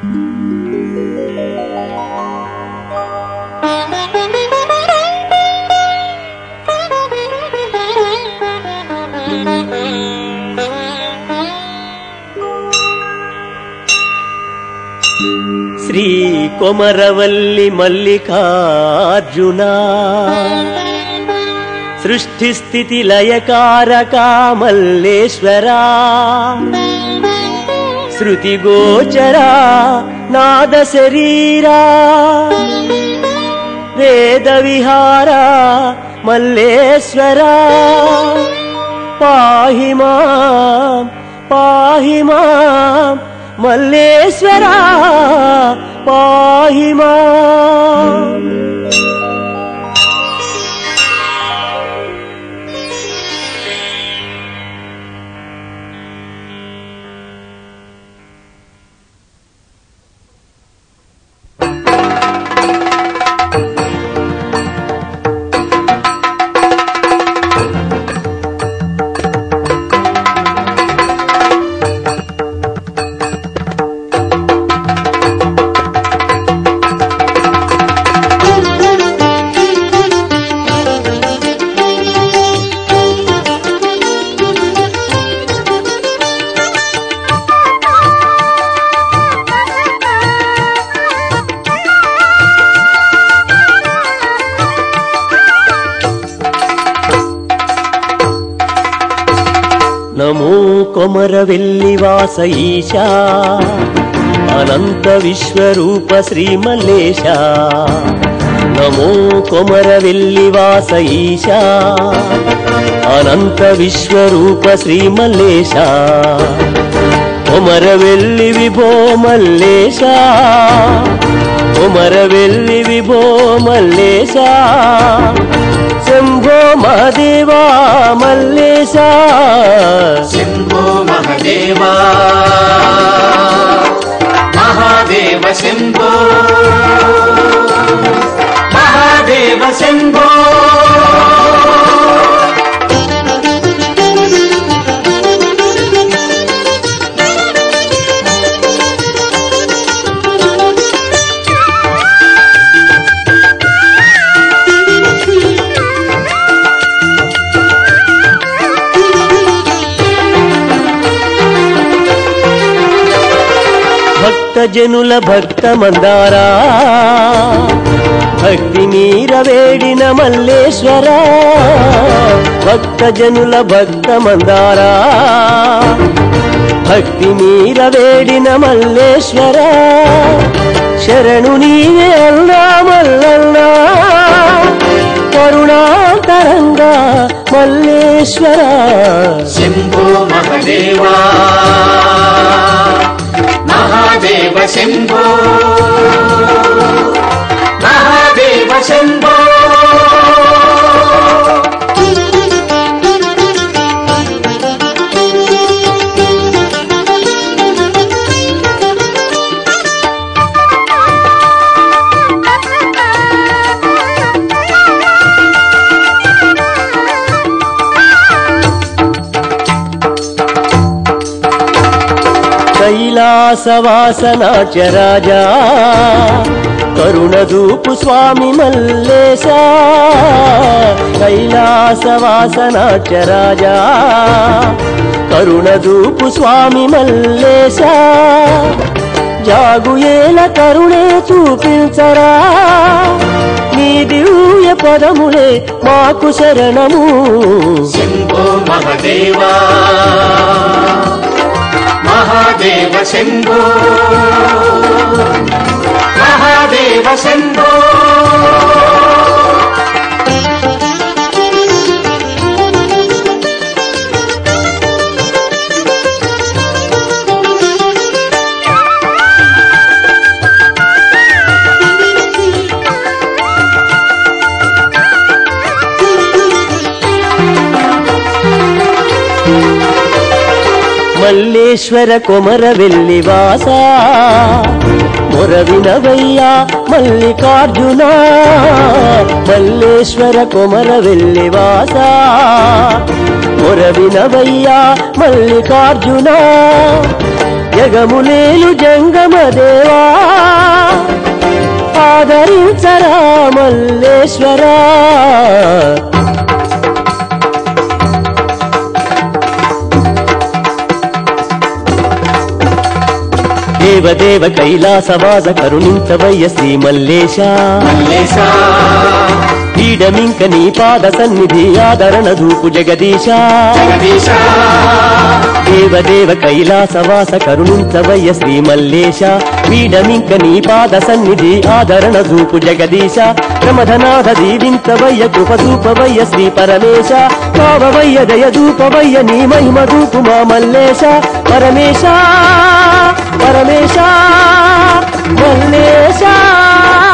శ్రీ కొమరవల్లి మల్లికార్జున సృష్టి స్థితి లయకారక మల్లేశ్వరా శృతి గోచరా నాద శరీరా వేద విహారా మల్లేశ్వరా పాహి మాం పాహి మాం మల్లేశ్వరా పాహి మాం నమో కొమర వెల్లివాస ఈశా అనంత విశ్వరూప శ్రీ మల్లేశ నమో కొమర వెల్లివాస ఈశా అనంత విశ్వరూప శ్రీ మల్లేశ కొమర వెల్లి విభో మల్లేశ కొమర వెల్లి విభో మల్లేశ శంభో మహదేవా మల్లేశ శంభో మహదేవా మహాదేవ శంభో మహాదేవ శంభో భక్త జనుల భక్త మందారా భక్తి మీర వేడిన మల్లేశ్వర భక్త జనుల భక్త మందారా భక్తి మీర వేడిన మల్లేశ్వర శరణు నీవే అల్లా మల్లల్లా కరుణాంతరంగా మల్లేశ్వర శంభో మహదేవా మహాదేవ శంభో మహాదేవ శంభో కైలాసవాసనాచరాజా కరుణదూపు స్వామి మల్లేశ కైలాసవాసనాచరాజా కరుణదూపు స్వామి మల్లేశ జాగుయేల కరుణే చూపించరా నీ దివ్య పదములే మాకు శరణము శంభో మహదేవా మహాదేవ శంభో మహాదేవ శంభో మల్లేశ్వర కొమర వెల్లి వాస మొరవినవయ్యా మల్లికార్జున మల్లేశ్వర కొమర వెల్లి వాస మొరవినవయ్యా మల్లికార్జున జగములేలు జంగమ దేవా ఆదరించరా మల్లేశ్వరా దేవదేవ కైలాసవాస కరుణించవయ్య శ్రీ మల్లేశ మల్లేశ పీడమింక నీ పాద సన్నిధి ఆదరణ దూపు జగదీశ జగదీశ దేవదేవ కైలాసవాస కరుణించవయ్య శ్రీ మల్లేశ పీడమింక నీ పాద సన్నిధి ఆదరణ దూపు జగదీశ ప్రమధనాథ దీవించవయ్య కృప చూపవయ్య శ్రీ పరమేశ కావవయ్య దయ దూపవయ్య నీ మహిమ దూపు మా మల్లేశ పరమేశ పరమేశ మల్లేశ